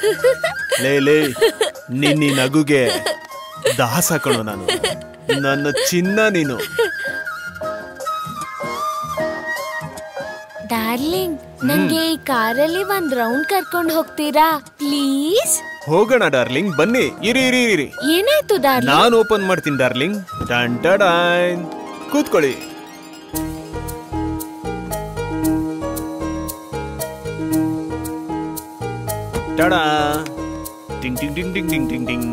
ಲೇ ಲೇ ನಿನ್ನ ಈ ನಗುಗೆ ದಾಸ ಕಣೋ ನಾನು ನನ್ನ ಚಿನ್ನ ನೀನು ಡಾರ್ಲಿಂಗ್ ನಂಗೆ ಈ ಕಾರಲ್ಲಿ ಒಂದ್ ರೌಂಡ್ ಕರ್ಕೊಂಡ್ ಹೋಗ್ತೀರಾ ಪ್ಲೀಸ್ ಹೋಗೋಣ ಡಾರ್ಲಿಂಗ್ ಬನ್ನಿ ಇರಿ ಇರಿ ಇರಿ ಏನಾಯ್ತು ಡಾರ್ಲಿಂಗ್ ನಾನು ಓಪನ್ ಮಾಡ್ತೀನಿ ಡಾರ್ಲಿಂಗ್ ಟನ್ ಟಡಾಯ್. ಕೂತ್ಕೊಳ್ಳಿ ಟಡಾ ಟಿಂಗ್ ಟಿಂಗ್ ಟಿಂಗ್ ಟಿಂಗ್ ಟಿಂಗ್ ಟಿಂಗ್ ಟಿಂಗ್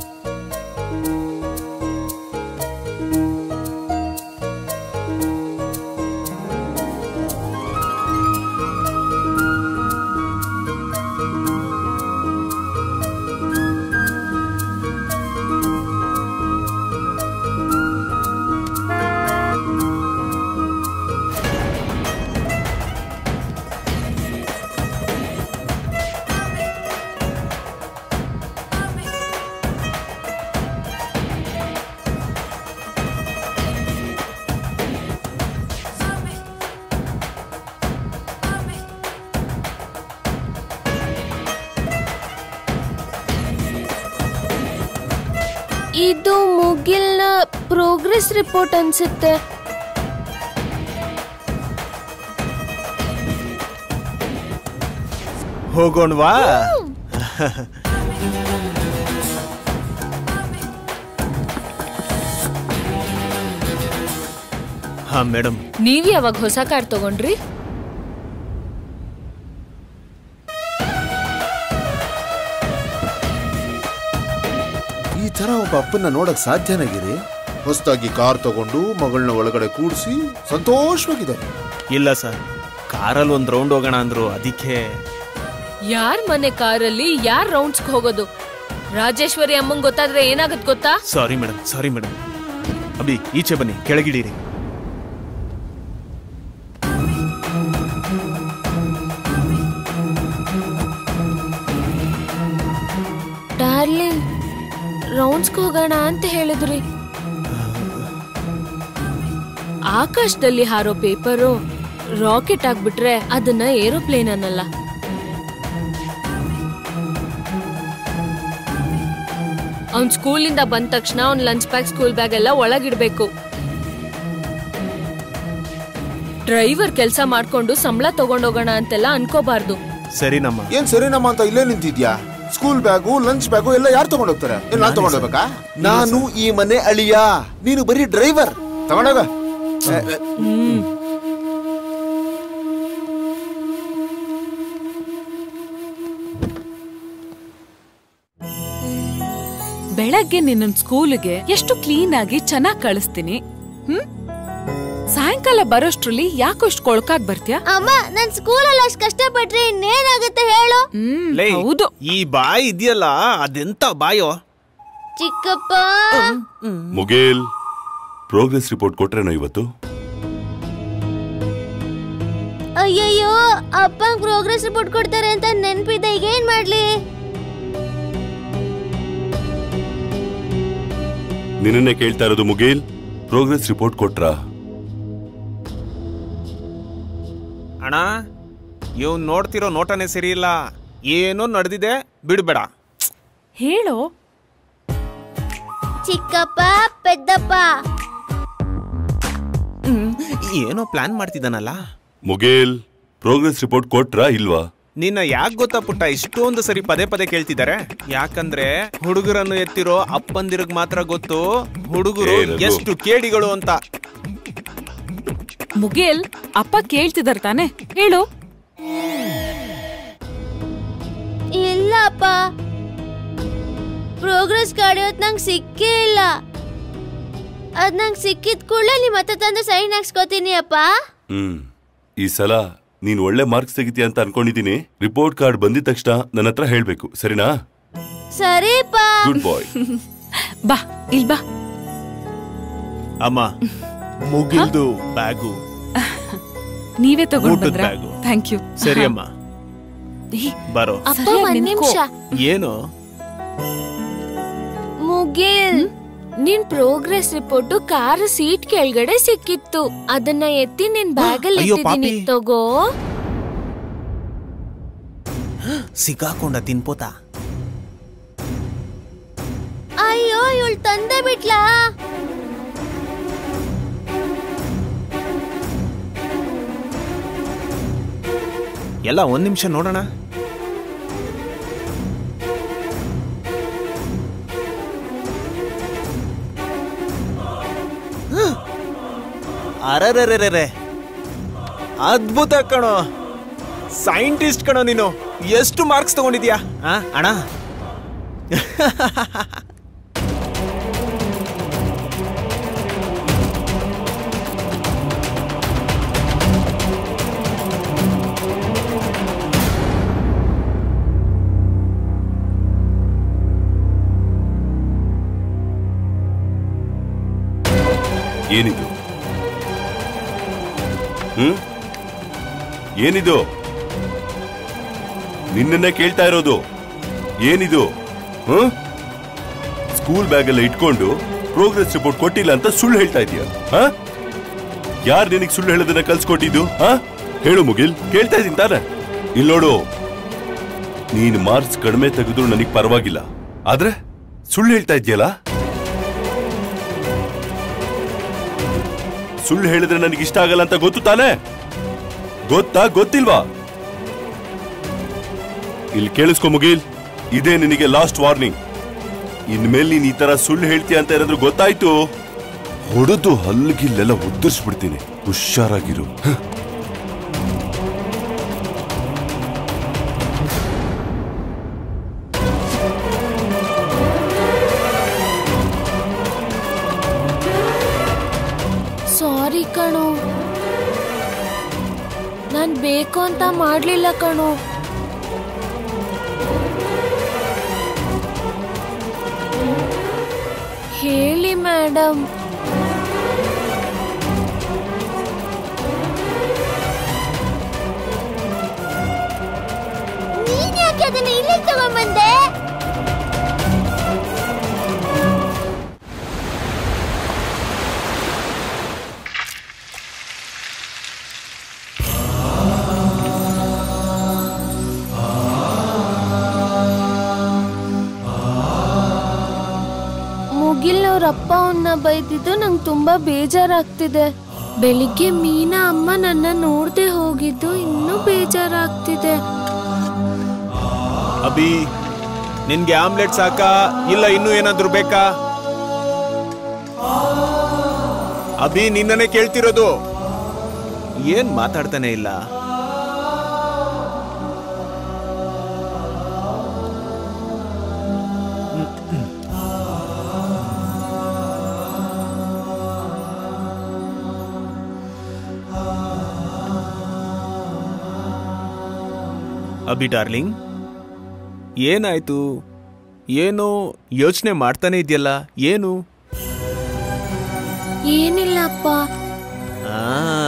ಇದು ಮುಗಿಲ್ನ ಪ್ರೋಗ್ರೆಸ್ ರಿಪೋರ್ಟ್ ಅನ್ಸುತ್ತೆ ಹೋಗೋಣವಾ ಹಾ ಮೇಡಮ್ ನೀವ್ ಯಾವಾಗ ಹೊಸ ಕಾರ್ ತಗೊಂಡ್ರಿ ಈ ತರ ಒಬ್ಬ ಅಪ್ಪನ್ನ ನೋಡಕ್ ಸಾಧ್ಯನಾಗಿರಿ ಹೊಸದಾಗಿ ಕಾರ್ ತಗೊಂಡು ಮಗಳನ್ನ ಒಳಗಡೆ ಕೂಡಿಸಿ ಸಂತೋಷವಾಗಿದ್ದಾರೆ ಇಲ್ಲ ಸರ್ ಕಾರಲ್ಲಿ ಒಂದ್ ರೌಂಡ್ ಹೋಗೋಣ ಅಂದ್ರು ಅದಕ್ಕೆ ಯಾರ್ ಮನೆ ಕಾರಲ್ಲಿ ಯಾರ್ ರೌಂಡ್ಸ್ ಹೋಗೋದು ರಾಜೇಶ್ವರಿ ಅಮ್ಮಂಗ್ ಗೊತ್ತಾದ್ರೆ ಏನಾಗತ್ ಗೊತ್ತಾ sorry madam sorry madam Abhi ಈಚೆ ಬನ್ನಿ ಕೆಳಗಿಡೀರಿ ಡಾರ್ಲಿಂಗ್ ರೌಂಡ್ಸ್ಗೆ ಹೋಗೋಣ ಅಂತ ಹೇಳಿದ್ರಿ ಆಕಾಶದಲ್ಲಿ ಹಾರೋ ಪೇಪರು ರಾಕೆಟ್ ಆಗ್ಬಿಟ್ರೆ ಅದನ್ನ ಏರೋಪ್ಲೇನ್ ಅನ್ನಲ್ಲ ಅವ್ನ್ ಸ್ಕೂಲಿಂದ ಬಂದ ತಕ್ಷಣ ಅವ್ನ್ ಲಂಚ್ ಪ್ಯಾಕ್ ಸ್ಕೂಲ್ ಬ್ಯಾಗ್ ಎಲ್ಲ ಒಳಗಿಡ್ಬೇಕು ಡ್ರೈವರ್ ಕೆಲಸ ಮಾಡ್ಕೊಂಡು ಸಂಬಳ ತಗೊಂಡೋಗೋಣ ಅಂತೆಲ್ಲ ಅನ್ಕೋಬಾರ್ದು ಸರಿನಮ್ಮ ಏನ್ ಸರಿನಮ್ಮ ಅಂತ ಇಲ್ಲೇ ನಿಂತಿದ್ಯಾ ಸ್ಕೂಲ್ ಬ್ಯಾಗು ಲಂಚ್ ಬ್ಯಾಗು ಎಲ್ಲ ಯಾರು ತಗೊಂಡೋಗ್ತಾರೆ ಏನ್ ನಾನ್ ತಗೊಂಡೋಗ್ಬೇಕಾ ನಾನು ಈ ಮನೆ ಅಳಿಯ ನೀನು ಬರೀ ಡ್ರೈವರ್ ತಗೊಂಡೋಗ ಏ, ಏ, ಬೆಳಗ್ಗೆ ನಿನ್ನ ಸ್ಕೂಲಿಗೆ ಎಷ್ಟು ಕ್ಲೀನ್ ಆಗಿ ಚೆನ್ನಾಗಿ ಕಳಿಸ್ತೀನಿ ಹ್ಮ್ ಸಾಯಂಕಾಲ ಬರೋಷ್ಟ್ರಲ್ಲಿ ಯಾಕೋಷ್ಟು ಕೊಳ್ಕಾಗ್ ಬರ್ತ್ಯಾ ಅಮ್ಮ ನನ್ ಸ್ಕೂಲಲ್ಲಿ ಅಷ್ಟ್ ಕಷ್ಟಪಟ್ರೆ ಇನ್ನೇನಾಗುತ್ತೆ ಹೇಳು ಹ್ಮ್ ಲೇ ಹೌದು ಈ ಬಾಯಿ ಇದೆಯಲ್ಲ ಅದೆಂತ ಬಾಯೋ ಚಿಕ್ಕಪ್ಪ ಮುಗೇಲ್ ಪ್ರೋಗ್ರೆಸ್ ರಿಪೋರ್ಟ್ ಕೊಟ್ರೇನೋ ಇವತ್ತು ಅಯ್ಯಯ್ಯೋ ಅಪ್ಪ ಪ್ರೋಗ್ರೆಸ್ ರಿಪೋರ್ಟ್ ಕೊಡ್ತಾರೆ ಅಂತ ನೆನ್ಪಿದೆ ಈಗ ಏನ್ ಮಾಡ್ಲಿ ನಿನ್ನನ್ನೇ ಕೇಳ್ತಾ ಇರೋದು ಮುಗೇಲ್ ಪ್ರೋಗ್ರೆಸ್ ರಿಪೋರ್ಟ್ ಕೊಟ್ರಾ ಅಣ್ಣ ಇವ್ ನೋಡ್ತಿರೋ ನೋಟನೇ ಸರಿ ಇಲ್ಲ ಏನೋ ನಡೆದಿದೆ ಬಿಡ್ಬೇಡ ಹೇಳೋ ಚಿಕ್ಕಪ್ಪ ಪೆದ್ದಪ್ಪ ಹ್ಮ್, ಏನೋ ಪ್ಲಾನ್ ಮಾಡ್ತಿದ್ದಾನಲ್ಲ ಮುಗೇಲ್ ಪ್ರೋಗ್ರೆಸ್ ರಿಪೋರ್ಟ್ ಕೊಟ್ರಾ ಇಲ್ವಾ ನಿನ್ನ ಯಾಕೆ ಗೊತ್ತಾ ಪುಟ್ಟ ಇಷ್ಟೊಂದು ಸರಿ ಪದೇ ಪದೇ ಕೇಳ್ತಿದ್ದಾರೆ ಯಾಕಂದ್ರೆ ಹುಡುಗರನ್ನು ಎತ್ತಿರೋ ಅಪ್ಪಂದಿರ್ಗ್ ಮಾತ್ರ ಗೊತ್ತು ಹುಡುಗರು ಏ, ರಘು. ಎಷ್ಟು ಕೇಡಿಗಳು ಅಂತ ಮುಗೇಲ್ ಅಪ್ಪ ಕೇಳ್ತಿದಾರ ತಾನೆ ಹೇಳು ಇಲ್ಲ ಅಪ್ಪ ಪ್ರೋಗ್ರೆಸ್ ಕಾರ್ಡ್ ಇವತ್ತು ನಂಗೆ ಸಿಕ್ಕೇ ಇಲ್ಲ ಅದ್ ನಂಗೆ ಸಿಕ್ಕಿದ ಕೂಡಲೇ ನಿಮ್ಮ ಹತ್ರ ತಂದು ಸೈನ್ ಹಾಕ್ಸ್ಕೊತೀನಿ ಅಪ್ಪ ಹ್ಮ್ ಈ ಸಲ ನೀನ್ ಒಳ್ಳೆ ಮಾರ್ಕ್ಸ್ ತೆಗಿತೀಯ ಅಂತ ಅನ್ಕೊಂಡಿದೀನಿ ರಿಪೋರ್ಟ್ ಕಾರ್ಡ್ ಬಂದಿದ ತಕ್ಷಣ ನನ್ನ ಹತ್ರ ಹೇಳ್ಬೇಕು ಸರಿನಾ ಸರಿಪ್ಪ ಗುಡ್ ಬಾಯ್ ಬಾ ಇಲ್ ಬಾ ಅಮ್ಮ ಮುಗಿಲ್ದು ಬ್ಯಾಗು ನೀವೇ ತಗೊಂಡ್ ಊಟದ್ ಬಂದ್ರ ಬ್ಯಾಗು. ಥ್ಯಾಂಕ್ ಯು ಸರಿ ಅಮ್ಮ ಬರೋ ಅಪ್ಪ ಸರಿಯಾಗ್ ಒಂದ್ ನಿಂತ್ಕೋ. ನಿಮಿಷ ಏನು ಮುಗಿಲ್ ನಿನ್ ಪ್ರೋಗ್ರೆಸ್ ರಿಪೋರ್ಟ್ ಕಾರ್ ಸೀಟ್ ಕೆಳಗಡೆ ಸಿಕ್ಕಿತ್ತು ಅದನ್ನ ಎತ್ತಿ ನಿನ್ ಬ್ಯಾಗಲ್ಲಿ ಅಯ್ಯೋ, ಇಟ್ಟಿದ್ದೀನಿ ಪಾಪಿ. ತಗೋ ಸಿಕ್ಕಾಕೊಂಡ ತಿನ್ಪೋತ ಅಯ್ಯೋ ಇವಳು ತಂದೆ ಬಿಟ್ಲಾ ಎಲ್ಲ ಒಂದ್ ನಿಮಿಷ ನೋಡೋಣ ಅರರರರೆ ಅದ್ಭುತ ಕಣೋ ಸೈಂಟಿಸ್ಟ್ ಕಣೋ ನೀನು ಎಷ್ಟು ಮಾರ್ಕ್ಸ್ ತಗೊಂಡಿದ್ಯಾ ಆ, ಅಣ್ಣ ಏನಿದು ಹ್ಮ್ ಏನಿದು ನಿನ್ನನ್ನೇ ಕೇಳ್ತಾ ಇರೋದು ಏನಿದು ಹ್ಮ್ ಸ್ಕೂಲ್ ಬ್ಯಾಗ್ ಎಲ್ಲ ಇಟ್ಕೊಂಡು ಪ್ರೋಗ್ರೆಸ್ ರಿಪೋರ್ಟ್ ಕೊಟ್ಟಿಲ್ಲ ಅಂತ ಸುಳ್ಳು ಹೇಳ್ತಾ ಇದೀಯ ಹಾ ಯಾರು ನಿನಗೆ ಸುಳ್ಳು ಹೇಳೋದನ್ನ ಕಲ್ಸ್ಕೊಟ್ಟಿದ್ದು ಹಾ ಹೇಳು ಮುಗಿಲ್ ಕೇಳ್ತಾ ಇದೀನಿ ತಾನೆ ಇಲ್ಲಿ ನೋಡು ನೀನು ಮಾರ್ಕ್ಸ್ ಕಡಿಮೆ ತೆಗೆದ್ರು ನನಗೆ ಪರವಾಗಿಲ್ಲ ಆದ್ರೆ ಸುಳ್ಳು ಹೇಳ್ತಾ ಇದೆಯಲ್ಲ ಸುಳ್ಳು ಹೇಳಿದ್ರೆ ನನಗೆ ಇಷ್ಟ ಆಗಲ್ಲ ಅಂತ ಗೊತ್ತು ತಾನೆ ಗೊತ್ತಾ ಗೊತ್ತಿಲ್ವಾ ಇಲ್ಲಿ ಕೇಳಿಸ್ಕೊ ಮುಗಿಲ್ ಇದೇ ನಿನಗೆ ಲಾಸ್ಟ್ ವಾರ್ನಿಂಗ್ ಇನ್ಮೇಲೆ ನೀನ್ ಈ ತರ ಸುಳ್ಳು ಹೇಳ್ತೀಯ ಅಂತ ಏನಾದ್ರು ಗೊತ್ತಾಯ್ತು ಹೊಡೆದು ಹಲ್ಲಿಗಿಲ್ಲೆಲ್ಲ ಉದ್ದರ್ಸ್ಬಿಡ್ತೀನಿ ಹುಷಾರಾಗಿರು ಹ. ಸಾರಿ ಕಣೋ ನಾನ್ ಬೇಕು ಅಂತ ಮಾಡ್ಲಿಲ್ಲ ಕಣೋ ಹೇಳಿ ಮೇಡಮ್ ನೀನ್ ಯಾಕೆ ಅದನ್ನ ಇಲ್ಲಿ ತಗೊಂಬಂದೆ ಮುಗಿಲ್ ಅವ್ರ ಅಪ್ಪ ಅವನ್ನ ಬೈದಿದ್ದು ನಂಗೆ ತುಂಬಾ ಬೇಜಾರಾಗ್ತಿದೆ ಬೆಳಿಗ್ಗೆ ಮೀನಾ ಅಮ್ಮ ನನ್ನ ನೋಡ್ದೆ ಹೋಗಿದ್ದು ಇನ್ನೂ ಬೇಜಾರಾಗ್ತಿದೆ ಅಭಿ ನಿನ್ಗೆ ಆಮ್ಲೆಟ್ ಸಾಕಾ ಇಲ್ಲ ಇನ್ನೂ ಏನಾದ್ರೂ ಬೇಕಾ ಅಭಿ ನಿನ್ನನ್ನೇ ಕೇಳ್ತಿರೋದು ಏನ್ ಮಾತಾಡ್ತಾನೆ ಇಲ್ಲ ಅಭಿ ಡಾರ್ಲಿಂಗ್ ಏನಾಯ್ತು ಏನೋ ಯೋಚನೆ ಮಾಡ್ತಾನೆ ಇದೆಯಲ್ಲ ಏನು ಏನಿಲ್ಲ ಅಪ್ಪ ಆ,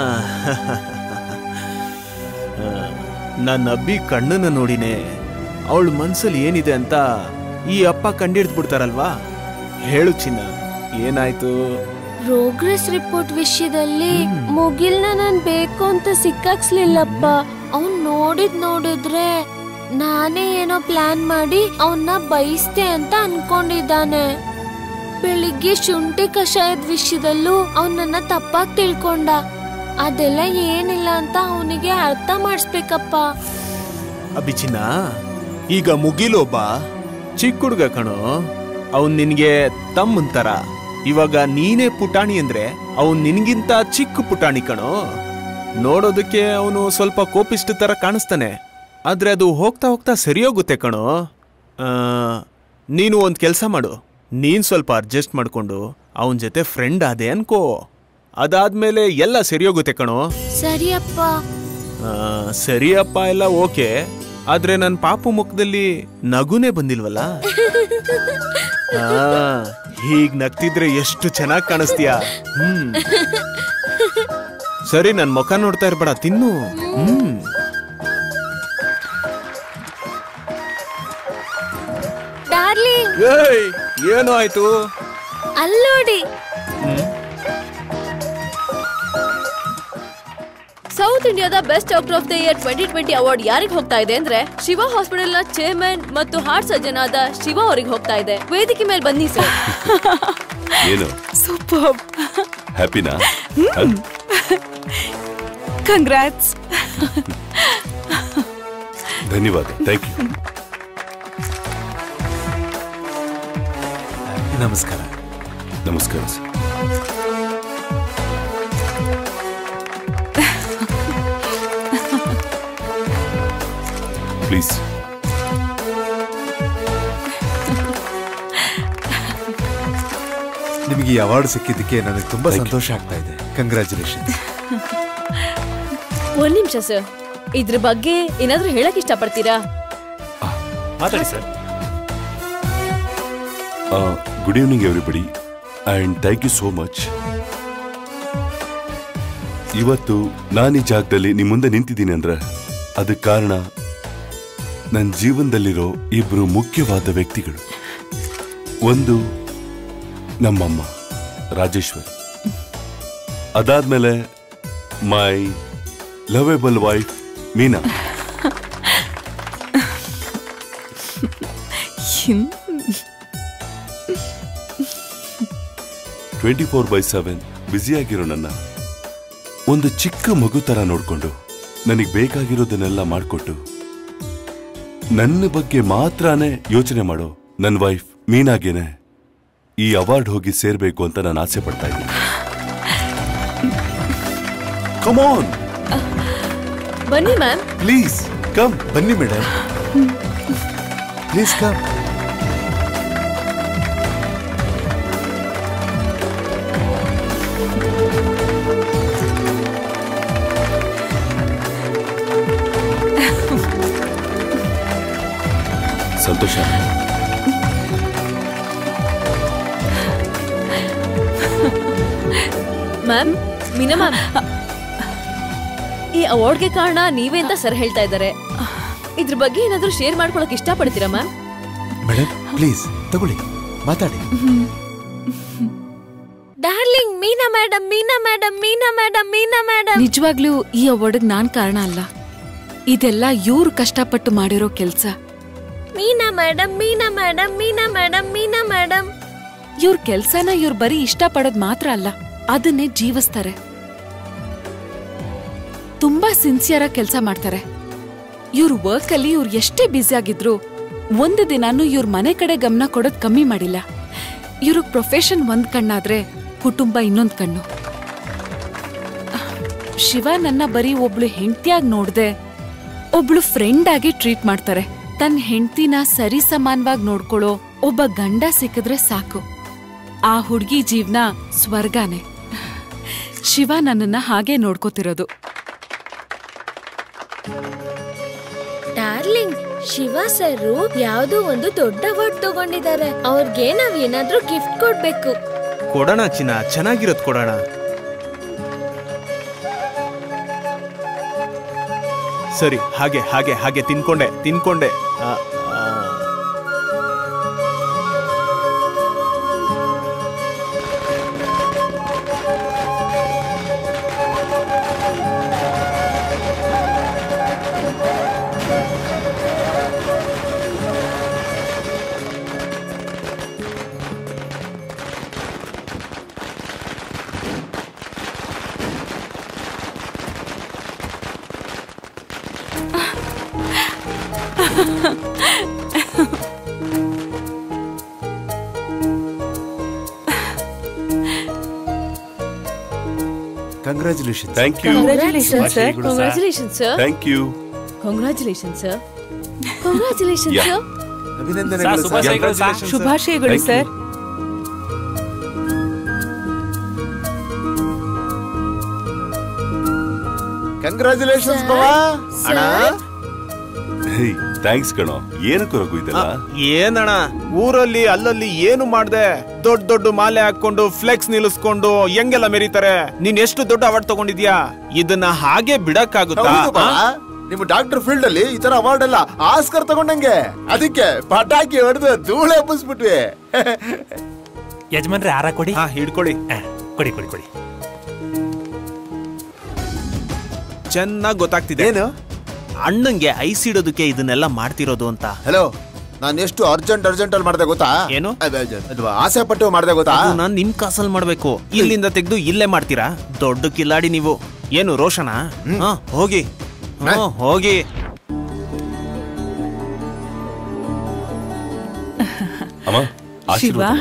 ನನ್ನ ಅಬ್ಬಿ ಕಣ್ಣನ್ನ ನೋಡಿನೇ ಅವಳ ಮನ್ಸಲ್ಲಿ ಏನಿದೆ ಅಂತ ಈ ಅಪ್ಪ ಕಂಡಿಡ್ದು ಬಿಡ್ತಾರಲ್ವಾ ಹೇಳು ಚಿನ್ನ ಏನಾಯ್ತು ಪ್ರೋಗ್ರೆಸ್ ರಿಪೋರ್ಟ್ ವಿಷಯದಲ್ಲಿ ಮುಗಿಲ್ನ ನಾನ್ ಬೇಕು ಅಂತ ಸಿಕ್ಕಾಕ್ಸ್ಲಿಲ್ಲಪ್ಪ ಅವ್ನ್ ನೋಡಿದ್ ನೋಡಿದ್ರೆ ನಾನೇ ಏನೋ ಪ್ಲಾನ್ ಮಾಡಿ ಅವನ್ನ ಬಯಸ್ತೆ ಅಂತ ಅನ್ಕೊಂಡಿದ್ದಾನೆ ಬೆಳಿಗ್ಗೆ ಶುಂಠಿ ಕಷಾಯದ ವಿಷಯದಲ್ಲೂ ಅವನನ್ನ ತಪ್ಪಾಗಿ ತಿಳ್ಕೊಂಡ ಅದೆಲ್ಲ ಏನಿಲ್ಲ ಅಂತ ಅವನಿಗೆ ಅರ್ಥ ಮಾಡಿಸ್ಬೇಕಪ್ಪ ಅಭಿ ಚಿನ್ನ ಈಗ ಮುಗಿಲೊಬ್ಬ ಚಿಕ್ಕ ಹುಡುಗ ಕಣೋ ಅವನ್ ನಿನ್ಗೆ ತಮ್ಮನ್ ತರ ಇವಾಗ ನೀನೇ ಪುಟಾಣಿ ಅಂದ್ರೆ ಅವನ್ ನಿನ್ಗಿಂತ ಚಿಕ್ಕ ಪುಟಾಣಿ ಕಣೋ ನೋಡೋದಕ್ಕೆ ಅವನು ಸ್ವಲ್ಪ ಕೋಪಿಷ್ಟ ತರ ಕಾಣಿಸ್ತಾನೆ ಆದ್ರೆ ಅದು ಹೋಗ್ತಾ ಹೋಗ್ತಾ ಸರಿ ಹೋಗುತ್ತೆ ಕಣೋ ಆ, ನೀನು ಒಂದ್ ಕೆಲ್ಸ ಮಾಡು ನೀನ್ ಸ್ವಲ್ಪ ಅಡ್ಜಸ್ಟ್ ಮಾಡ್ಕೊಂಡು ಅವನ್ ಜೊತೆ ಫ್ರೆಂಡ್ ಆದೆ ಅನ್ಕೋ ಅದಾದ್ಮೇಲೆ ಎಲ್ಲ ಸರಿ ಹೋಗುತ್ತೆ ಕಣೋ ಸರಿಯಪ್ಪ ಆ, ಸರಿಯಪ್ಪ ಎಲ್ಲ ಓಕೆ ಆದ್ರೆ ನನ್ ಪಾಪು ಮುಖದಲ್ಲಿ ನಗುನೇ ಬಂದಿಲ್ವಲ್ಲ ಆ, ಹೀಗ್ ನಗ್ತಿದ್ರೆ ಎಷ್ಟು ಚೆನ್ನಾಗ್ ಕಾಣಿಸ್ತೀಯ ಹ್ಮ್ ಸರಿ ನನ್ ಮುಖ ನೋಡ್ತಾ ಇರ್ಬೇಡ ತಿನ್ನು ಹ್ಮ್ ಡಾರ್ಲಿಂಗ್ ಏಯ್ ಏನು ಆಯ್ತು ಅಲ್ಲೋಡಿ ಸೊ ಸೌತ್ ಇಂಡಿಯಾದ best doctor of the year twenty twenty award ಯಾರಿಗೆ ಹೋಗ್ತಾ ಇದೆ ಅಂದ್ರೆ ಶಿವ ಹಾಸ್ಪಿಟಲ್ ನ ಚೇರ್ಮನ್ ಮತ್ತು ಹಾರ್ಟ್ ಸರ್ಜನ್ ಆದ ಶಿವ ಅವರಿಗೆ ಹೋಗ್ತಾ ಇದೆ ವೇದಿಕೆ ಮೇಲೆ ಬನ್ನಿ ಸರ್ ಏನು ಸೂಪರ್ ಹ್ಯಾಪಿನಾ ಕಂಗ್ರಾಟ್ಸ್ ಧನ್ಯವಾದ ಥ್ಯಾಂಕ್ ಯು ನಮಸ್ಕಾರ ನಮಸ್ಕಾರ ಸರ್ ಪ್ಲೀಸ್ ನಿಮಗೆ ಈ ಅವಾರ್ಡ್ ಸಿಕ್ಕಿದ್ದಕ್ಕೆ ನನಗೆ ತುಂಬಾ Thank you. ಸಂತೋಷ ಆಗ್ತಾ ಇದೆ ಕಂಗ್ರ್ಯಾಚುಲೇಷನ್ ಒಂದ್ ನಿಮಿಷ ಸರ್ ಇದ್ರ ಬಗ್ಗೆ ಏನಾದ್ರೂ ಹೇಳಕ್ ಇಷ್ಟಪಡ್ತೀರಾ ಮಾತಾಡಿ sir good evening everybody and thank you so much ಇವತ್ತು ನಾನು ಈ ಜಾಗದಲ್ಲಿ ನಿಮ್ಮ ಮುಂದೆ ನಿಂತಿದ್ದೀನಿ ಅಂದ್ರೆ ಅದಕ್ಕೆ ಕಾರಣ ನನ್ನ ಜೀವನದಲ್ಲಿರೋ ಇಬ್ರು ಮುಖ್ಯವಾದ ವ್ಯಕ್ತಿಗಳು ಒಂದು ನಮ್ಮಮ್ಮ ರಾಜೇಶ್ವರಿ ಅದಾದ್ಮೇಲೆ my lovable wife Meena twenty four by seven ಬ್ಯುಸಿಯಾಗಿರೋ ನನ್ನ ಒಂದು ಚಿಕ್ಕ ಮಗು ತರ ನೋಡ್ಕೊಂಡು ನನಗೆ ಬೇಕಾಗಿರೋದನ್ನೆಲ್ಲ ಮಾಡಿಕೊಟ್ಟು ನನ್ನ ಬಗ್ಗೆ ಮಾತ್ರನೇ ಯೋಚನೆ ಮಾಡೋ ನನ್ನ ವೈಫ್ ಮೀನಾಗೇನೆ ಈ ಅವಾರ್ಡ್ ಹೋಗಿ ಸೇರ್ಬೇಕು ಅಂತ ನಾನು ಆಸೆ ಪಡ್ತಾ ಇದ್ದೀನಿ ಕಮಾನ್ ಬನ್ನಿ ಮ್ಯಾಮ್ ಪ್ಲೀಸ್ ಕಮ್ ಬನ್ನಿ ಮೇಡಮ್ ಪ್ಲೀಸ್ ಕಮ್ ಸಂತೋಷ ಮ್ಯಾಮ್ ಮೀನಾ ಮ್ಯಾಮ್ ಈ ಅವಾರ್ಡ್ಗೆ ಕಾರಣ ನೀವೇ ಅಂತ ಸರ್ ಹೇಳ್ತಾ ಇದ್ದಾರೆ ಇದ್ರ ಬಗ್ಗೆ ಏನಾದ್ರೂ ಶೇರ್ ಮಾಡ್ಕೊಳಕ್ ಇಷ್ಟಪಡ್ತೀರಾ ಮ್ಯಾಮ್ ಮೇಡಮ್ ಪ್ಲೀಸ್ ತಗೊಳ್ಳಿ ಮಾತಾಡಿ darling Meena madam Meena madam Meena madam Meena madam ನಿಜವಾಗ್ಲೂ ಈ ಅವಾರ್ಡ್ಗ್ ನಾನ್ ಕಾರಣ ಅಲ್ಲ ಇದೆಲ್ಲ ಇವ್ರು ಕಷ್ಟಪಟ್ಟು ಮಾಡಿರೋ ಕೆಲ್ಸ Meena madam Meena madam Meena madam Meena madam ಇವ್ರ ಕೆಲ್ಸನ ಇವ್ರು ಬರೀ ಇಷ್ಟ ಪಡೋದ್ ಮಾತ್ರ ಅಲ್ಲ ಅದನ್ನೇ ಜೀವಿಸ್ತಾರೆ ತುಂಬಾ ಸಿನ್ಸಿಯರ್ ಆಗಿ ಕೆಲಸ ಮಾಡ್ತಾರೆ ಇವ್ರ ವರ್ಕ್ ಅಲ್ಲಿ ಇವ್ರು ಎಷ್ಟೇ ಬ್ಯುಸಿ ಆಗಿದ್ರು ಒಂದು ದಿನಾನು ಇವ್ರ ಮನೆ ಕಡೆ ಗಮನ ಕೊಡೋದ್ ಕಮ್ಮಿ ಮಾಡಿಲ್ಲ ಇವ್ರ ಪ್ರೊಫೆಷನ್ ಒಂದ್ ಕಣ್ಣಾದ್ರೆ ಕುಟುಂಬ ಇನ್ನೊಂದ್ ಕಣ್ಣು ಶಿವ ನನ್ನ ಬರೀ ಒಬ್ಳು ಹೆಂಡತಿಯಾಗಿ ನೋಡ್ದೆ ಒಬ್ಳು ಫ್ರೆಂಡ್ ಆಗಿ ಟ್ರೀಟ್ ಮಾಡ್ತಾರೆ ತನ್ನ ಹೆಂಡತಿನ ಸರಿ ಸಮಾನವಾಗಿ ನೋಡ್ಕೊಳ್ಳೋ ಒಬ್ಬ ಗಂಡ ಸಿಕ್ಕಿದ್ರೆ ಸಾಕು ಆ ಹುಡ್ಗಿ ಜೀವನ ಸ್ವರ್ಗಾನೆ ಶಿವ ನನ್ನನ್ನ ಹಾಗೆ ನೋಡ್ಕೋತಿರೋದು ಡಾರ್ಲಿಂಗ್ ಶಿವ ಸರ್ ಯಾವ್ದೋ ಒಂದು ದೊಡ್ಡ ಅವಾರ್ಡ್ ತಗೊಂಡಿದ್ದಾರೆ ಅವ್ರಿಗೆ ನಾವ್ ಏನಾದ್ರೂ ಗಿಫ್ಟ್ ಕೊಡ್ಬೇಕು ಕೊಡೋಣ ಚಿನ್ನ ಚೆನ್ನಾಗಿರೋದ್ ಕೊಡೋಣ ಸರಿ ಹಾಗೆ ಹಾಗೆ ಹಾಗೆ ತಿನ್ಕೊಂಡೆ ತಿನ್ಕೊಂಡೆ ಆ, ಆ. Congratulation thank you congratulation sir ಶುಭಾಶಯಗಳು sir. Congratulation sir thank you congratulation sir congratulation Yeah. Sir ಅಭಿನಂದನೆಗಳು ಸರ್, ಶುಭಾಶಯಗಳು ಸರ್. Congratulations, sir. ಶುಭಾಶಯಗಳು Thank you. ಸರ್ ಕಂಗ್ರ್ಯಾಚುಲೇಷನ್ಸ್ ಬಾವಾ ಅಣ್ಣ ಹೇ ಥ್ಯಾಂಕ್ಸ್ ಕಣೋ ಏನಕ್ಕೆ ರಘು ಇದೆಲ್ಲ ಏನಣ್ಣ ಊರಲ್ಲಿ ಅಲ್ಲಲ್ಲಿ ಏನು ಮಾಡ್ದೆ ದೊಡ್ಡ ದೊಡ್ಡ ಮಾಲೆ ಹಾಕೊಂಡು ಫ್ಲೆಕ್ಸ್ ನಿಲ್ಲಿಸ್ಕೊಂಡು ಹೆಂಗೆಲ್ಲ ಮೆರೀತಾರೆ ನೀನ್ ಎಷ್ಟು ದೊಡ್ಡ ಅವಾರ್ಡ್ ತಗೊಂಡಿದ್ಯಾ ಇದನ್ನ ಹಾಗೆ ಬಿಡಕ್ಕಾಗುತ್ತಾ ಹೌದು ಬಾವಾ ಆ? ನಿಮ್ಮ ಡಾಕ್ಟರ್ ಫೀಲ್ಡ್ ಅಲ್ಲಿ ಈ ತರ ಅವಾರ್ಡ್ ಎಲ್ಲ ಆಸ್ಕರ್ ತಗೊಂಡಂಗೆ ಅದಕ್ಕೆ ಪಟಾಕಿ ಹೊಡೆದು ಧೂಳು ಹಬ್ಬಿಸ್ಬಿಟ್ವಿ ಯಜಮಾನ್ರೆ ಆರ ಕೊಡಿ ಹಾ ಹಿಡ್ಕೊಳ್ಳಿ ಆ, ಕೊಡಿ ಕೊಡಿ ಕೊಡಿ ಚೆನ್ನಾಗ್ ಗೊತ್ತಾಗ್ತಿದೆ ಏನು ಅಣ್ಣಂಗೆ ಐಸ್ ಇಡೋದಕ್ಕೆ ಇದನ್ನೆಲ್ಲ ಮಾಡ್ತಿರೋದು ಅಂತ ಹಲೋ ನಾನು ಎಷ್ಟು ಅರ್ಜೆಂಟ್ ಅರ್ಜೆಂಟ್ ಅಲ್ಲಿ ಮಾಡ್ದೆ ಗೊತ್ತಾ ಏನು? ಅದ್- ಅದ್- ಅದು ಆಸೆ ಪಟ್ಟು ಮಾಡ್ದೆ ಗೊತ್ತಾ ನಾನ್ ನಿಮ್ ಕಾಸಲ್ ಮಾಡ್ಬೇಕು ಇಲ್ಲಿಂದ ತೆಗ್ದು ಇಲ್ಲೇ ಮಾಡ್ತೀರಾ ದೊಡ್ಡ ಕಿಲಾಡಿ ನೀವು ಏನು ರೋಷನಾ ಹಾ ಹೋಗಿ ಹಾ, ಹೋಗಿ ಅಮ್ಮ ಶಿವ ಆಶೀರ್ವಾದ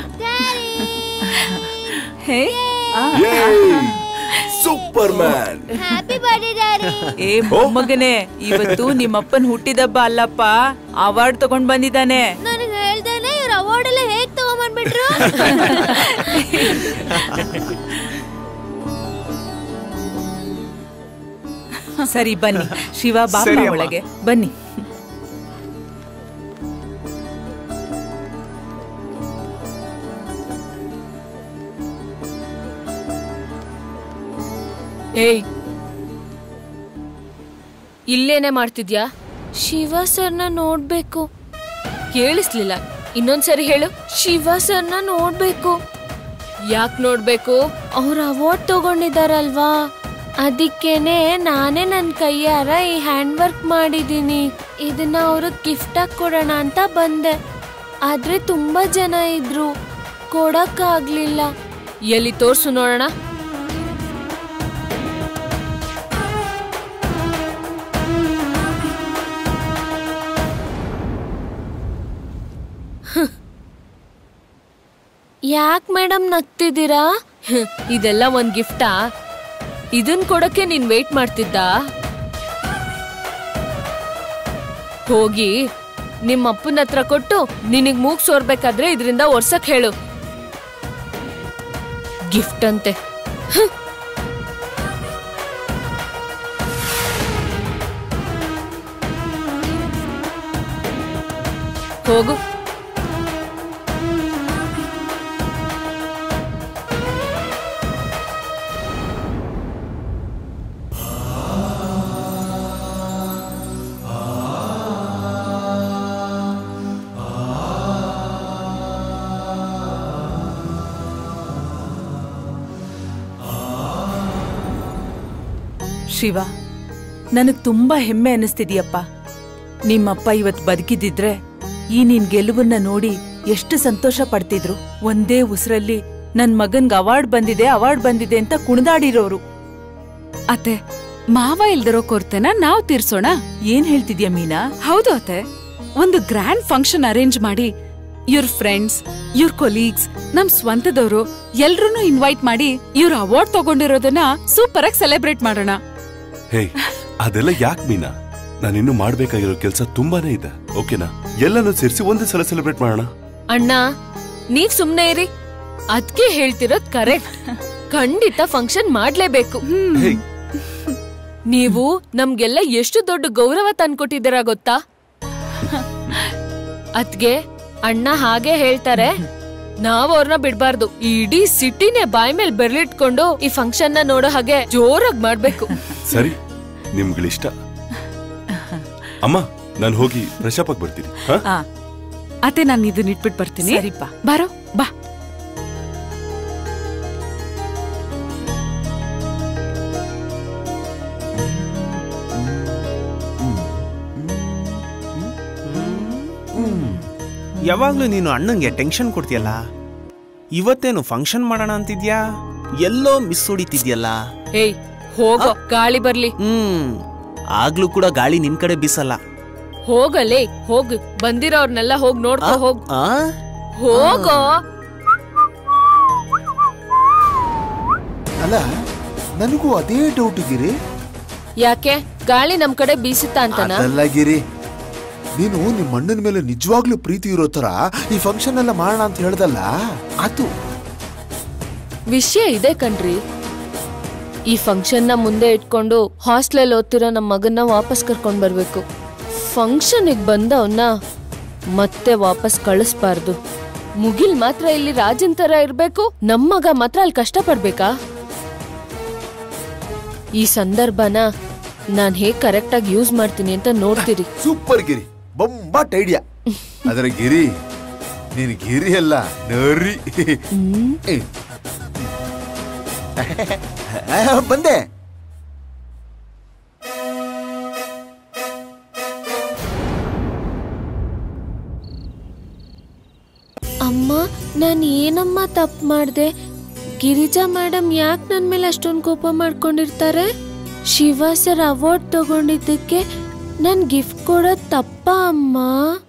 ಹೇ ಆ, super man happy birthday daddy ಏ ಮೊಮ್ಮಗನೇ ಇವತ್ತು ನಿಮ್ಮಪ್ಪನ್ ಹುಟ್ಟಿದಬ್ಬ ಅಲ್ಲಪ್ಪ ಅವಾರ್ಡ್ ತಗೊಂಡ್ ಬಂದಿದ್ದಾನೆ ನನಗೆ ಹೇಳ್ದೇನೆ ಇವ್ರ ಅವಾರ್ಡ್ ಎಲ್ಲ ಹೇಗ್ ತಗೊಂಡ್ಬಂದ್ಬಿಟ್ರು ಸರಿ ಬನ್ನಿ ಶಿವ ಬಾಬಾ ಸರಿ ಅಮ್ಮ. ಒಳಗೆ ಬನ್ನಿ ಏಯ್ ಇಲ್ಲೇನೆ ಮಾಡ್ತಿದ್ಯಾ ಶಿವ ಸರ್ನ ನೋಡ್ಬೇಕು ಕೇಳಿಸ್ಲಿಲ್ಲ ಇನ್ನೊಂದ್ಸರಿ ಹೇಳು ಶಿವ ಸರ್ನ ನೋಡ್ಬೇಕು ಯಾಕ್ ನೋಡ್ಬೇಕು ಅವ್ರ ಅವಾರ್ಡ್ ತಗೊಂಡಿದಾರಲ್ವಾ ಅದಕ್ಕೇನೆ ನಾನೇ ನನ್ನ ಕೈಯಾರ ಈ ಹ್ಯಾಂಡ್ ವರ್ಕ್ ಮಾಡಿದೀನಿ ಇದನ್ನ ಅವ್ರಿಗೆ ಗಿಫ್ಟ್ ಆಗಿ ಕೊಡೋಣ ಅಂತ ಬಂದೆ ಆದ್ರೆ ತುಂಬಾ ಜನ ಇದ್ರು ಕೊಡಕ್ಕಾಗ್ಲಿಲ್ಲ ಎಲ್ಲಿ ತೋರ್ಸು ನೋಡೋಣ ಯಾಕ್ ಮೇಡಮ್ ನಗ್ತಿದ್ದೀರಾ ಹ್ಮ್, ಇದೆಲ್ಲ ಒಂದ್ ಗಿಫ್ಟಾ ಇದನ್ ಕೊಡಕ್ಕೆ ನೀನ್ ವೇಟ್ ಮಾಡ್ತಿದ್ದ ಹೋಗಿ ನಿಮ್ಮ ಅಪ್ಪನ ಹತ್ರ ಕೊಟ್ಟು ನಿನಗ್ ಮೂಗ್ ಸೋರ್ಬೇಕಾದ್ರೆ ಇದರಿಂದ ಒರ್ಸಕ್ ಹೇಳು ಗಿಫ್ಟ್ ಅಂತೆ ಹ್ಮ್. ಹೋಗು ಶಿವ ನನಗ್ ತುಂಬಾ ಹೆಮ್ಮೆ ಅನಿಸ್ತಿದ್ಯಪ್ಪ ನಿಮ್ಮಪ್ಪ ಇವತ್ ಬದುಕಿದಿದ್ರೆ ಈ ನಿನ್ ಗೆಲುವನ್ನ ನೋಡಿ ಎಷ್ಟು ಸಂತೋಷ ಪಡ್ತಿದ್ರು ಒಂದೇ ಉಸಿರಲ್ಲಿ ನನ್ ಮಗನ್ಗ್ ಅವಾರ್ಡ್ ಬಂದಿದೆ ಅವಾರ್ಡ್ ಬಂದಿದೆ ಅಂತ ಕುಣಿದಾಡಿರೋರು ಅತ್ತೆ ಮಾವ ಇಲ್ದಿರೋ ಕೊರತೆನ ನಾವ್ ತೀರ್ಸೋಣ ಏನ್ ಹೇಳ್ತಿದ್ಯಾ ಮೀನಾ ಹೌದು ಅತ್ತೆ ಒಂದು ಗ್ರ್ಯಾಂಡ್ ಫಂಕ್ಷನ್ ಅರೇಂಜ್ ಮಾಡಿ ಇವ್ರ ಫ್ರೆಂಡ್ಸ್ ಇವ್ರ ಕೊಲೀಗ್ಸ್ ನಮ್ ಸ್ವಂತದವರು ಎಲ್ರನ್ನೂ ಇನ್ವೈಟ್ ಮಾಡಿ ಇವ್ರ ಅವಾರ್ಡ್ ತಗೊಂಡಿರೋದನ್ನ ಸೂಪರ್ ಆಗಿ ಸೆಲೆಬ್ರೇಟ್ ಮಾಡೋಣ ಹೇ ಅದೆಲ್ಲ ಯಾಕೆ ಮೀನಾ ನಾನಿನ್ನು ಮಾಡ್ಬೇಕಾಗಿರೋ ಕೆಲಸ ತುಂಬಾನೇ ಇದೆ ಓಕೆನಾ ಎಲ್ಲನೂ ಸೇರಿಸಿ ಒಂದೇ ಸಲ ಸೆಲೆಬ್ರೇಟ್ ಮಾಡೋಣ ಅಣ್ಣ ನೀವ್ ಸುಮ್ನೆ ಇರಿ ಅದ್ಕೆ ಹೇಳ್ತಿರೋದ್ ಕರೆಕ್ಟ್ ಖಂಡಿತ ಫಂಕ್ಷನ್ ಮಾಡ್ಲೇಬೇಕು ಹೇ ನೀವು ನಮ್ಗೆಲ್ಲ ಎಷ್ಟು ದೊಡ್ಡ ಗೌರವ ತಂದ್ಕೊಟ್ಟಿದ್ದೀರಾ ಗೊತ್ತಾ ಅದ್ಗೆ ಅಣ್ಣ ಹಾಗೆ ಹೇಳ್ತಾರೆ ನಾವ್ ಅವ್ರನ್ನ ಬಿಡ್ಬಾರ್ದು ಇಡೀ ಸಿಟಿನೇ ಬಾಯ್ ಮೇಲ್ ಬೆರ್ಲಿಟ್ಕೊಂಡು ಈ ಫಂಕ್ಷನ್ ನ ನೋಡೋ ಹಾಗೆ ಜೋರಾಗಿ ಮಾಡ್ಬೇಕು ಸರಿ ನಿಮ್ಗಳಿಷ್ಟ ಅಮ್ಮ ನಾನು ಹೋಗಿ ಫ್ರೆಶ್ ಅಪ್ ಆಗಿ ಬರ್ತೀನಿ ಹಾ ಆ ಅತ್ತೆ ನಾನು ಇದನ್ನ ಇಟ್ಬಿಟ್ ಬರ್ತೀನಿ ಸರಿಪ್ಪ ಬಾರೋ ಬಾ ಯಾವಾಗ್ಲೂ ನೀನು ಅಣ್ಣಂಗೆ ಟೆನ್ಷನ್ ಕೊಡ್ತೀಯಲ್ಲ ಇವತ್ತೇನು ಫಂಕ್ಷನ್ ಮಾಡೋಣ ಅಂತಿದ್ಯಾ ಎಲ್ಲೋ ಮಿಸ್ ಹೊಡಿತಿದ್ಯಲ್ಲ ಏಯ್ ಹೋಗೋ ಗಾಳಿ ಬರ್ಲಿ ಹ್ಮ್ ಆಗ್ಲೂ ಕೂಡ ಗಾಳಿ ನಿನ್ ಕಡೆ ಬೀಸಲ್ಲ ಹೋಗಲೇ ಹೋಗ್ ಬಂದಿರೋರ್ನೆಲ್ಲ ಹೋಗ್ ನೋಡ್ಕೊ ಹೋಗ್ ಆ? ಹೋಗೋ ಅಲ್ಲ ನನಗೂ ಅದೇ ಡೌಟ್ ಗಿರಿ ಯಾಕೆ ಗಾಳಿ ನಮ್ ಕಡೆ ಬೀಸುತ್ತಾ ಅಂತನಾ ಅದಲ್ಲ ಗಿರಿ ನೀನು ನಿಮ್ಮ ಅಣ್ಣನ ಮೇಲೆ ನಿಜವಾಗ್ಲೂ ಪ್ರೀತಿ ಇರೋ ತರ ಈ ಫಂಕ್ಷನ್ ಎಲ್ಲ ಮಾಡೋಣ ಅಂತ ಹೇಳ್ದಲ್ಲ ಅದು ವಿಷಯ ಇದೆ ಕಣ್ರಿ ಈ ಫಂಕ್ಷನ್ ನ ಮುಂದೆ ಇಟ್ಕೊಂಡು ಹಾಸ್ಟೆಲ್ ಓದ್ತಿರೋ ನಮ್ಮ ಮಗನ್ನ ವಾಪಸ್ ಕರ್ಕೊಂಡ್ ಬರ್ಬೇಕು ಫಂಕ್ಷನ್ ಬಂದವನ್ನ ಮತ್ತೆ ವಾಪಸ್ ಕಳಿಸ್ಬಾರ್ದು ಮುಗಿಲ್ ಮಾತ್ರ ಇಲ್ಲಿ ರಾಜನ್ ತರ ಇರ್ಬೇಕು ನಮ್ ಮಗ ಮಾತ್ರ ಅಲ್ಲಿ ಕಷ್ಟ ಪಡ್ಬೇಕಾ ಈ ಸಂದರ್ಭನ ನಾನ್ ಹೇಗ್ ಕರೆಕ್ಟ್ ಆಗಿ ಯೂಸ್ ಮಾಡ್ತೀನಿ ಅಂತ ನೋಡ್ತೀರಿ ಸೂಪರ್ ಗಿರಿ ಬೊಂಬಾಟ್ ಐಡಿಯಾ ಅದರ ಗಿರಿ ನೀನು ಗಿರಿ ಅಲ್ಲ ನರಿ ಏ. ಬಂದೆ ಅಮ್ಮ ನಾನು ಏನಮ್ಮ ತಪ್ಪು ಮಾಡಿದೆ ಗಿರಿಜಾ ಮೇಡಮ್ ಯಾಕೆ ನನ್ನ ಮೇಲೆ ಅಷ್ಟೊಂದು ಕೋಪ ಮಾಡ್ಕೊಂಡಿರ್ತಾರೆ ಶಿವ ಸರ್ ಅವಾರ್ಡ್ ತಗೊಂಡಿದ್ದಕ್ಕೆ ನನ್ ಗಿಫ್ಟ್ ಕೊಡೋದು ತಪ್ಪ ಅಮ್ಮ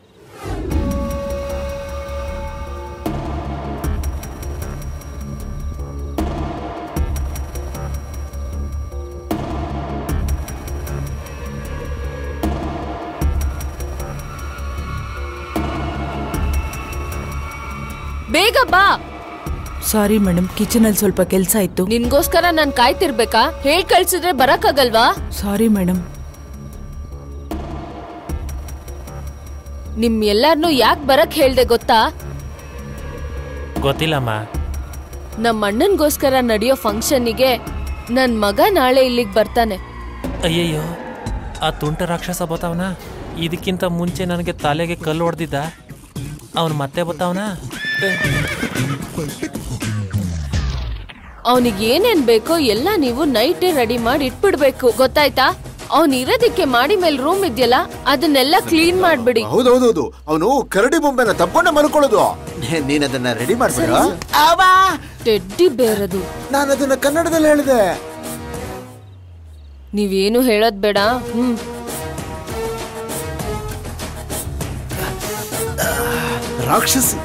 ಬೇಗ ಬಾ ಸಾರಿ ಮೇಡಮ್ ಕಿಚನಲ್ಲಿ ಸ್ವಲ್ಪ ಕೆಲಸ ಇತ್ತು ನಿನ್ಗೋಸ್ಕರ ನಾನ್ ಕಾಯ್ತಿರ್ಬೇಕಾ ಹೇಳ್ ಕಳ್ಸಿದ್ರೆ ಬರಕ್ಕಾಗಲ್ವಾ ಸಾರಿ ಮೇಡಮ್ ನಿಮ್ ಎಲ್ಲಾರ್ನು ಯಾಕ್ ಬರಕ್ ಹೇಳ್ದೆ ಗೊತ್ತಾ ಗೊತ್ತಿಲ್ಲಮ್ಮ ನಮ್ಮ ಅಣ್ಣನ್ಗೋಸ್ಕರ ನಡೆಯೋ ಫಂಕ್ಷನ್ನಿಗೆ ನನ್ ಮಗ ನಾಳೆ ಇಲ್ಲಿಗ್ ಬರ್ತಾನೆ ಅಯ್ಯಯ್ಯೋ ಆ ತುಂಟ ರಾಕ್ಷಸ ಬತ್ತಾವನ ಇದಕ್ಕಿಂತ ಮುಂಚೆ ನನಗೆ ತಲೆಗೆ ಕಲ್ಲು ಹೊಡೆದಿದ್ದ ಅವನು ಮತ್ತೆ ಬತ್ತಾವನ ಅವನಿಗೆ ಏನೇನ್ ಬೇಕೋ ಎಲ್ಲ ನೀವು ನೈಟೇ ರೆಡಿ ಮಾಡಿ ಇಟ್ಬಿಡ್ಬೇಕು ಗೊತ್ತಾಯ್ತಾ ಅವ್ನ್ ಇರೋದಿಕ್ಕೆ ಮಾಡಿ ಮೇಲ್ ರೂಮ್ ಇದೆಯಲ್ಲ ಅದನ್ನೆಲ್ಲ ಕ್ಲೀನ್ ಮಾಡ್ಬಿಡಿ ಹೌದೌದೌದು ಅವನು ಕರಡಿ ಬೊಂಬೆನ ತಪ್ಕೊಂಡೆ ಮಲ್ಕೊಳ್ಳೋದು ನೇ- ನೀನ್ ಅದನ್ನ ರೆಡಿ ಮಾಡ್ಬೇಡ ಟೆಡ್ಡಿ ಬೇರದು ನಾನು ಅದನ್ನ ಕನ್ನಡದಲ್ಲಿ ಹೇಳಿದೆ ನೀವೇನು ಹೇಳೋದ್ ಬೇಡ ಹ್ಮ್ ರಾಕ್ಷಸಿ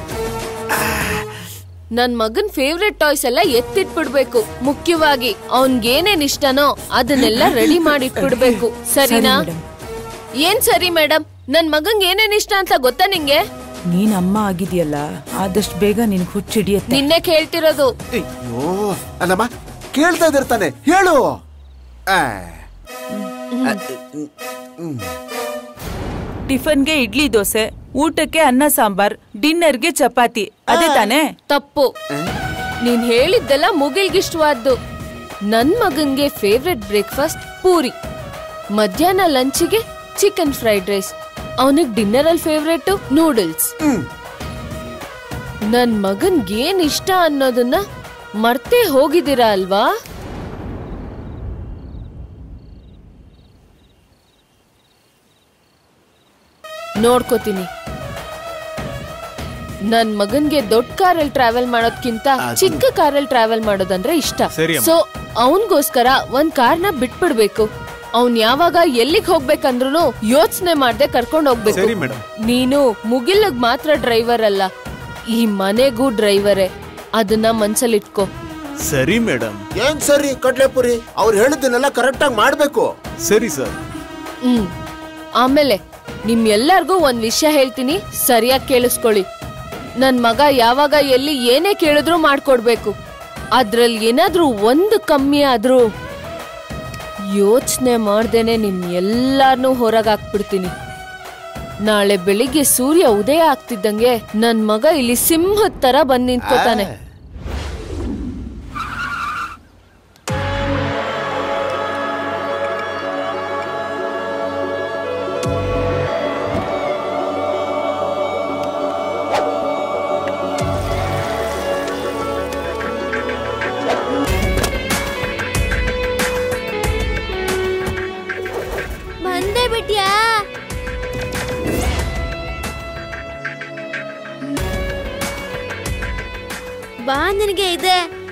ನನ್ ಮಗನ್ ಫೇವ್ರೆಟ್ ಟಾಯ್ಸ್ ಎಲ್ಲ ಎತ್ತಿಟ್ಬಿಡ್ಬೇಕು ಮುಖ್ಯವಾಗಿ ಅವ್ನ್ಗೇನೇನ್ ಇಷ್ಟನೋ ಅದನ್ನೆಲ್ಲ ರೆಡಿ ಮಾಡಿ ಇಟ್ಬಿಡ್ಬೇಕು ಸರಿನಾ ಮೇಡಮ್. ಏನ್ ಸರಿ ಮೇಡಮ್ ನನ್ ಮಗಂಗ್ ಏನೇನ್ ಇಷ್ಟ ಅಂತ ಗೊತ್ತಾ ನಿಂಗೆ ನೀನ್ ಅಮ್ಮ ಆಗಿದ್ಯಲ್ಲ ಆದಷ್ಟು ಬೇಗ ನಿನ್ಗೆ ಹುಚ್ಚಿಡಿಯತ್ತೆ ನಿನ್ನೆ ಕೇಳ್ತಿರೋದು ಅಯ್ಯೋ ಅಲ್ಲಮ್ಮ ಕೇಳ್ತಾ ಇದಿರ್ತಾನೆ ಹೇಳು ಆ. ಆ, ಹ್ಮ್. ಟಿಫನ್ಗೆ ಇಡ್ಲಿ ದೋಸೆ ಊಟಕ್ಕೆ ಅನ್ನ ಸಾಂಬಾರ್ ಡಿನ್ನರ್ಗೆ ಚಪಾತಿ ಅದೇ ತಾನೇ ತಪ್ಪು ನೀನ್ ಹೇಳಿದ್ದೆಲ್ಲ ಮುಗಿಲ್ಗಿಷ್ಟವಾದ್ದು ನನ್ ಮಗನ್ಗೆ ಫೇವ್ರೆಟ್ ಬ್ರೇಕ್ಫಾಸ್ಟ್ ಪೂರಿ ಮಧ್ಯಾಹ್ನ ಲಂಚಿಗೆ ಚಿಕನ್ ಫ್ರೈಡ್ ರೈಸ್ ಅವನಿಗೆ ಡಿನ್ನರ್ ಅಲ್ಲಿ ಫೇವ್ರೆಟ್ ನೂಡಲ್ಸ್ ನನ್ ಮಗನ್ಗೆ ಏನ್ ಇಷ್ಟ ಅನ್ನೋದನ್ನ ಮರ್ತೇ ಹೋಗಿದ್ದೀರಾ ಅಲ್ವಾ ನೋಡ್ಕೋತೀನಿ ನನ್ ಮಗನ್ಗೆ ದೊಡ್ಡ ಕಾರಲ್ಲಿ ಟ್ರಾವೆಲ್ ಮಾಡೋದ್ಕಿಂತ ಚಿಕ್ಕ ಕಾರಲ್ಲಿ ಟ್ರಾವೆಲ್ ಮಾಡೋದಂದ್ರೆ ಇಷ್ಟ ಸರಿ ಅಮ್ಮ. ಸೊ ಅವನ್ಗೋಸ್ಕರ ಒಂದ್ ಕಾರ್ನ ಬಿಟ್ಬಿಡ್ಬೇಕು ಅವ್ನ್ ಯಾವಾಗ ಎಲ್ಲಿಗ್ ಹೋಗ್ಬೇಕಂದ್ರು ಯೋಚನೆ ಮಾಡ್ದೆ ಕರ್ಕೊಂಡ್ ಹೋಗ್ಬೇಕು ಸರಿ ಮೇಡಮ್ ನೀನು ಮುಗಿಲಗ್ ಮಾತ್ರ ಡ್ರೈವರ್ ಅಲ್ಲ ಈ ಮನೆಗೂ ಡ್ರೈವರೇ ಅದನ್ನ ಮನ್ಸಲ್ಲಿಟ್ಕೋ ಸರಿ ಮೇಡಮ್ ಏನ್ ಸರಿ ಕಡ್ಲೆಪುರಿ ಅವ್ರು ಹೇಳಿದ್ದನ್ನೆಲ್ಲ ಕರೆಕ್ಟ್ ಆಗಿ ಮಾಡ್ಬೇಕು ಸರಿ ಸರ್ ಹ್ಮ್ ಆಮೇಲೆ ನಿಮ್ ಎಲ್ಲಾರ್ಗೂ ಒಂದ್ ವಿಷಯ ಹೇಳ್ತೀನಿ ಸರಿಯಾಗಿ ಕೇಳಿಸ್ಕೊಳ್ಳಿ ನನ್ ಮಗ ಯಾವಾಗ ಎಲ್ಲಿ ಏನೇ ಕೇಳಿದ್ರು ಮಾಡ್ಕೊಡ್ಬೇಕು ಅದ್ರಲ್ಲಿ ಏನಾದ್ರೂ ಒಂದು ಕಮ್ಮಿ ಆದ್ರೂ ಯೋಚನೆ ಮಾಡ್ದೇನೆ ನಿಮ್ ಎಲ್ಲಾರ್ನೂ ಹೊರಗಾಕ್ಬಿಡ್ತೀನಿ ನಾಳೆ ಬೆಳಿಗ್ಗೆ ಸೂರ್ಯ ಉದಯ ಆಗ್ತಿದ್ದಂಗೆ ನನ್ ಮಗ ಇಲ್ಲಿ ಸಿಂಹದ ತರ ಬಂದ್ ನಿಂತ್ಕೋತಾನೆ ಬಂದೇ ಬಿಟ್ಯಾ ಬಾ ನಿನಗೆ ಇದೆ